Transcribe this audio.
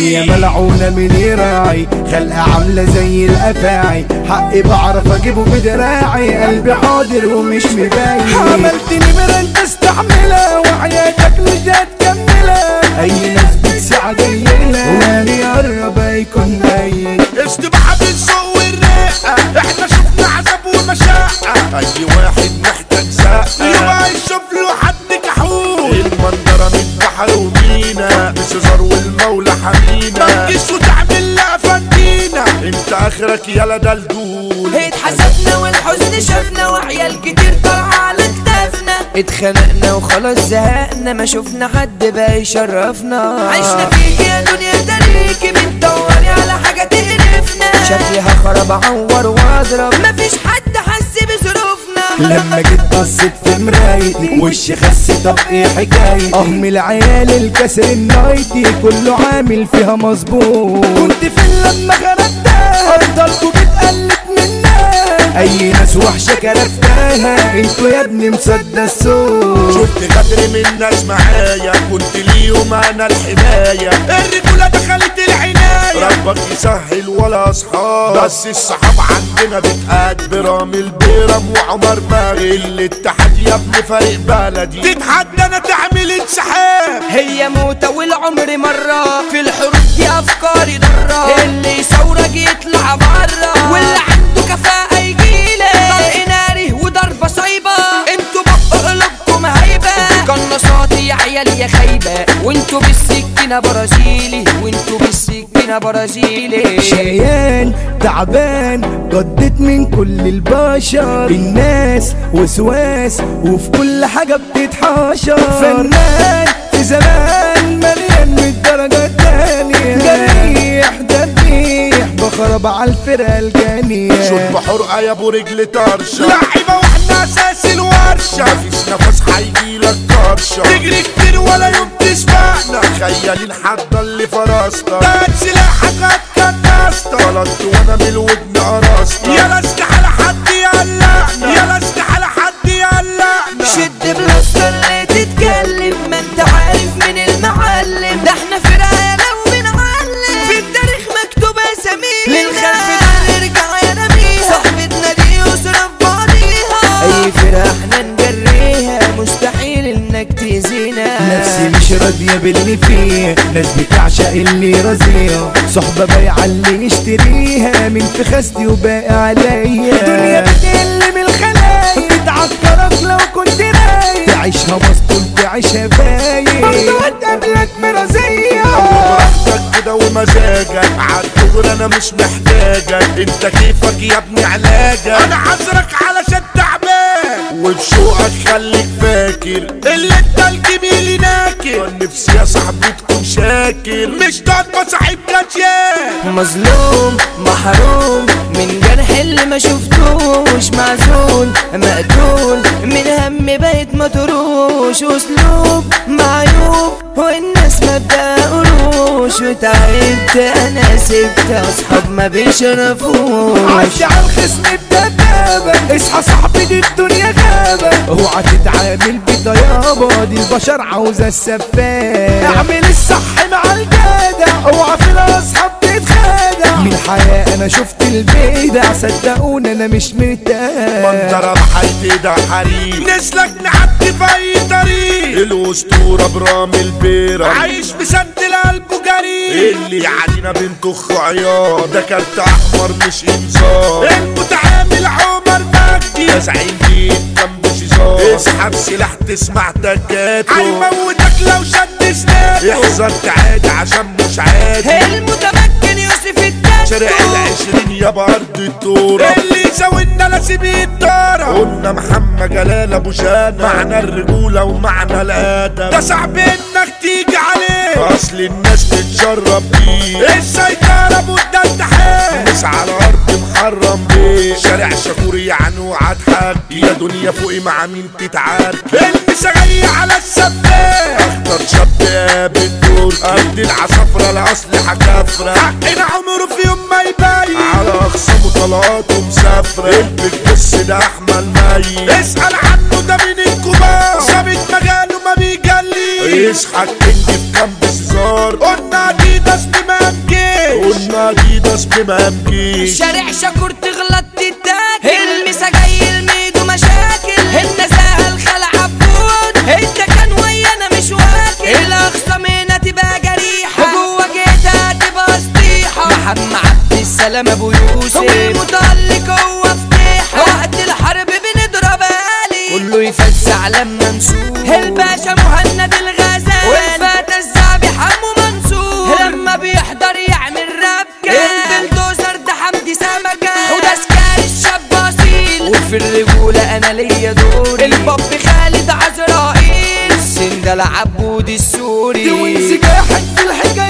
دنيا ملعونة من يراعي خلقة عاملة زي الأفاعي حقي بعرف أجيبه بدراعي قلبي حاضر ومش مباين عملتني نمرة أنت استحملها وحياتك مش هتكملها أي ناس بتسعى جايلها واللي يقرب هيكون باين استباحة بالذوق والرقة احنا شفنا عذاب ومشقة اي واحد محتاج زقة يبقى يشوف له حد كحول المنظرة من بحر ومينا بسيزار والمولى حمينا ما تجيش وتعمل لها فندينا انت اخرك يالا دلدول اتحسبنا والحزن شافنا وعيال كتير طالعة على كتافنا اتخنقنا وخلاص زهقنا ما شفنا حد بقى يشرفنا عشنا فيك يا دنيا تاريكي بتدوري على حاجة تقرفنا شكلي هخرب اعور واضرب مفيش حد حس بظروفنا لما جيت بصيت في مرايتي وشي خس طب ايه حكايتي اه من العيال الكسر النايتي كله عامل فيها مظبوط كنت فين لما خرجتها افضلكوا بتقلب منها اي ناس وحشه كرفتها انتوا يا ابني مصدق الصوت شفت غدر من ناس معايا كنت ليهم انا الحماية الرجولة دخلت العناية ربك يسهل ولا اصحاب بس الصحاب عندنا بتقاد برامي البيرم وعمر ماغي الاتحاد يا ابني فريق بلدي تتحدانا تعمل انسحاب هي موتة والعمر مرة في الحروب دي أفكاري ضرة اللي يصورك يطلع برا واللي عنده كفاءة يجيلي طلق ناري وضربة صايبة انتوا بقوا قلوبكم هايبة قناصاتي يا عيال يا خايبة وانتوا بالسكينة برازيلي وانتوا بالسكينة برازيلي شقيان تعبان ضدت من كل البشر الناس وسواس وفي كل حاجة بتتحاشر فنان في زمان مليان من الدرجة التانية جريح تدريح بخرب على الفرقة الجانية شوف بحرقة يا ابو رجل طرشة لعيبة واحنا اساس الورشة مفيش نفس هيجيلك طرشة تجري كتير ولا يوم تسبقنا خيالين حد اللي فرسنا تاج سلاحك هتكنسنا غلطت وانا من الودن قرصنا يلا استحالة حد يقلقنا يلا استحالة حد يقلقنا شد بلاستر اللي تتكلم ما انت عارف من المعلم ده احنا فرقة لو بنعلم في التاريخ مكتوب اسامينا للخلف ده نرجع يا نبيها صاحبتنا دي يسرى في بعضيها اي فرقة احنا نجريها مستحيل انك تأذينا نفسي مش راضية باللي فيه ناس بتعشق اللي رزية صحبة بايعة اللي يشتريها من فخاستي وباقي عليا دنيا بتقل من الخلايا بتعكرك لو كنت رايق تعيشها مسطول تعيشها باين برضه هتقابلك مرازية براحتك كده ومزاجك عالدغري انا مش محتاجك انت كيفك يا ابني علاجك انا حذرك علشان تعبان وبشوقك خليك فاكر اللي انت الجميل ناكر نفسي يا صاحبي تكون شاكر مش تقعد مصاحب كاتيان مظلوم محروم من جرح اللي ما شفتوش معزول مقتول من هم بقيت مطروش اسلوب معيوب والناس ما بتقروش وتعبت انا سبت اصحاب ما بيشرفوش عدي على الخصم بدبابة اصحى صاحبي دي الدنيا غابة اوعى تتعامل بطيابة دي البشر عاوزة السفاح اعمل الصح مع الجدع اوعى في الاصحاب تتخادع من الحياة انا شفت البدع صدقوني انا مش مرتاح منظرة بحياتي ده حريق نسلك نعدي في اي طريق الاسطورة برامي البيرة عايش بسد القلب جريء اللي يعدينا بنتخ عيار ده كارت احمر مش انذار المتعامل عمر مجدي يا زعيم جيت جنب شيزار اسحب سلاح تسمع تكاته هيموتك لو شد سنانه احذر تعادي عشان مش عادي المتمكن يوسف الدكتور شارع العشرين يا بارد التورة اللي يساوينا لازم يتدارى قلنا محمد جلال ابو شانا معنى الرجولة ومعنى الادب ده صعب انك تيجي عليه اصل الناس تتشرب بيه السيطرة بودا التحيه مش على ارض محرم بيه شارع شكور يعني وعضحك يا دنيا فوقي مع مين تتعارك المساجية على السفاح اختار شاب قابل دور قد العصافرة الاسلحة كافرة حقنا عمره في يوم ما يبين على اخصامه طلقاته مسافرة البت بس ده احمل ميت اسأل عنه ده من الكبار ثابت مجاله ما بيجلي يصحى الكينج في كامب سيزار قلنا اديداس دماغ اديداس بمهمجيش شارع شكور تغلط تتاكل المسا جاي الميدو مشاكل النزاهة الخلع عبود انت كان ويانا مش واكل الاخصام هنا تبقى جريحة وجوه جيتها تبقى سطيحة محمد عبد السلام ابو يوسف والمتألق هو فتيحة وقت الحرب بنضرب آلي كله يفزع لما نسوق الباشا مهند الغزال والفتى الزعبي حمو منصور لما بيحضر يعمل ربكة البلدوزر ده حمدي سمكة وده سكار الشاب اصيل وفي الرجولة انا ليا دوري الباب خالد عزرائيل السندل عبود السوري وانسجاحك في الحكايات